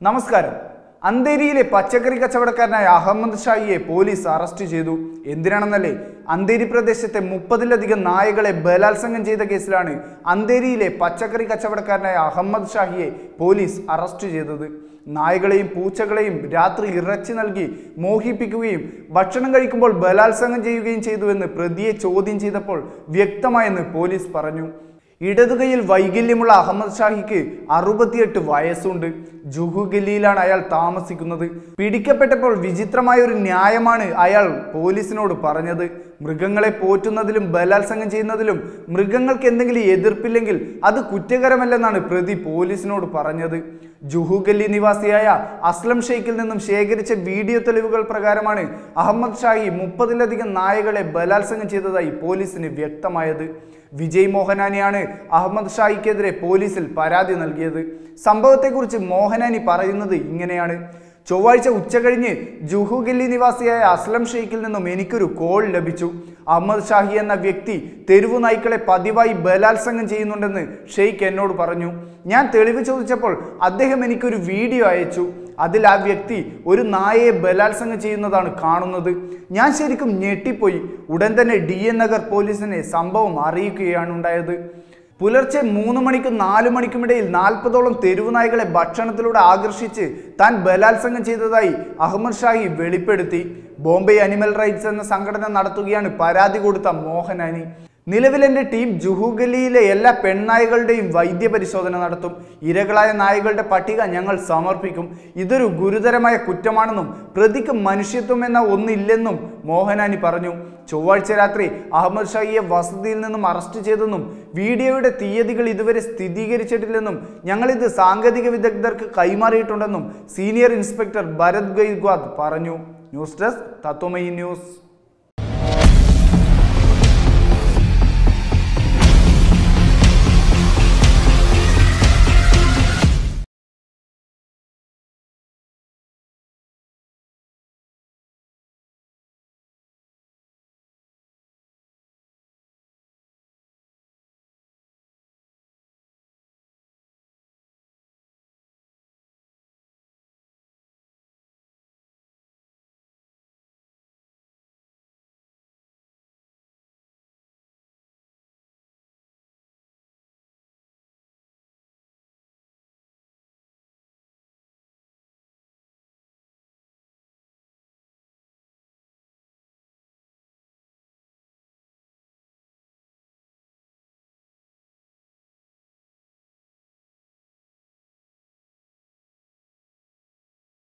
നമസ്കാരം അന്തേരിയിലെ പച്ചക്കറി കച്ചവടക്കാരനായ അഹമ്മദ് ഷായിയെ പോലീസ് അറസ്റ്റ് ചെയ്തു എന്തിനാണെന്നല്ലേ അന്തേരി പ്രദേശത്തെ മുപ്പതിലധികം നായകളെ ബലാത്സംഗം ചെയ്ത കേസിലാണ് അന്തേരിയിലെ പച്ചക്കറി കച്ചവടക്കാരനായ അഹമ്മദ് ഷാഹിയെ പോലീസ് അറസ്റ്റ് ചെയ്തത് നായകളെയും പൂച്ചകളെയും രാത്രി ഇറച്ചി നൽകി മോഹിപ്പിക്കുകയും ഭക്ഷണം കഴിക്കുമ്പോൾ ബലാത്സംഗം ചെയ്യുകയും ചെയ്തുവെന്ന് പ്രതിയെ ചോദ്യം ചെയ്തപ്പോൾ വ്യക്തമായെന്ന് പോലീസ് പറഞ്ഞു ഇടതുകൈയിൽ വൈകല്യമുള്ള അഹമ്മദ് ഷാഹിക്ക് അറുപത്തിയെട്ട് വയസ്സുണ്ട് ജുഹു ഗല്ലിയിലാണ് അയാൾ താമസിക്കുന്നത് പിടിക്കപ്പെട്ടപ്പോൾ വിചിത്രമായ ഒരു ന്യായമാണ് അയാൾ പോലീസിനോട് പറഞ്ഞത് മൃഗങ്ങളെ പോറ്റുന്നതിലും ബലാത്സംഗം ചെയ്യുന്നതിലും മൃഗങ്ങൾക്ക് എന്തെങ്കിലും എതിർപ്പില്ലെങ്കിൽ അത് കുറ്റകരമല്ലെന്നാണ് പ്രതി പോലീസിനോട് പറഞ്ഞത് ജുഹു ഗല്ലി നിവാസിയായ അസ്ലം ഷെയ്ഖിൽ നിന്നും ശേഖരിച്ച വീഡിയോ തെളിവുകൾ പ്രകാരമാണ് അഹമ്മദ് ഷാഹി മുപ്പതിലധികം നായകളെ ബലാത്സംഗം ചെയ്തതായി പോലീസിന് വ്യക്തമായത് വിജയ് മോഹനാനിയാണ് അഹമ്മദ് ഷാഹിക്കെതിരെ പോലീസിൽ പരാതി നൽകിയത് സംഭവത്തെക്കുറിച്ച് മോഹനാനി പറയുന്നത് ഇങ്ങനെയാണ് ചൊവ്വാഴ്ച ഉച്ചകഴിഞ്ഞ് ജുഹു ഗല്ലി നിവാസിയായ അസ്ലം ഷെയ്ഖിൽ നിന്നും എനിക്കൊരു കോൾ ലഭിച്ചു അഹമ്മദ് ഷാഹി എന്ന വ്യക്തി തെരുവു നായ്ക്കളെ പതിവായി ബലാത്സംഗം ചെയ്യുന്നുണ്ടെന്ന് ഷെയ്ഖ് എന്നോട് പറഞ്ഞു ഞാൻ തെളിവ് ചോദിച്ചപ്പോൾ അദ്ദേഹം എനിക്കൊരു വീഡിയോ അയച്ചു അതിൽ ആ വ്യക്തി ഒരു നായയെ ബലാത്സംഗം ചെയ്യുന്നതാണ് കാണുന്നത് ഞാൻ ശരിക്കും ഞെട്ടിപ്പോയി ഉടൻ തന്നെ ഡി എൻ നഗർ പോലീസിനെ സംഭവം അറിയിക്കുകയാണ് ഉണ്ടായത് പുലർച്ചെ മൂന്ന് മണിക്കും നാല് മണിക്കുമിടയിൽ നാൽപ്പതോളം തെരുവ് നായ്കളെ ഭക്ഷണത്തിലൂടെ ആകർഷിച്ച് താൻ ബലാത്സംഗം ചെയ്തതായി അഹമ്മദ് ഷാഹി വെളിപ്പെടുത്തി ബോംബെ അനിമൽ റൈറ്റ്സ് എന്ന സംഘടന നടത്തുകയാണ് പരാതി കൊടുത്ത മോഹനാനി നിലവിൽ എൻ്റെ ടീം ജുഹുഗലിയിലെ എല്ലാ പെൺനായകളുടെയും വൈദ്യപരിശോധന നടത്തും ഇരകളായ നായകളുടെ പട്ടിക ഞങ്ങൾ സമർപ്പിക്കും ഇതൊരു ഗുരുതരമായ കുറ്റമാണെന്നും പ്രതിക്ക് മനുഷ്യത്വം എന്ന ഒന്നില്ലെന്നും മോഹനാനി പറഞ്ഞു ചൊവ്വാഴ്ച രാത്രി അഹമ്മദ് ഷാഹിയെ വസതിയിൽ നിന്നും അറസ്റ്റ് ചെയ്തെന്നും വീഡിയോയുടെ തീയതികൾ ഇതുവരെ സ്ഥിരീകരിച്ചിട്ടില്ലെന്നും ഞങ്ങളിത് സാങ്കേതിക വിദഗ്ധർക്ക് കൈമാറിയിട്ടുണ്ടെന്നും സീനിയർ ഇൻസ്പെക്ടർ ഭരത് ഗൈഗ്വാദ് പറഞ്ഞു ന്യൂസ് ഡെസ്ക് തത്വമയി ന്യൂസ്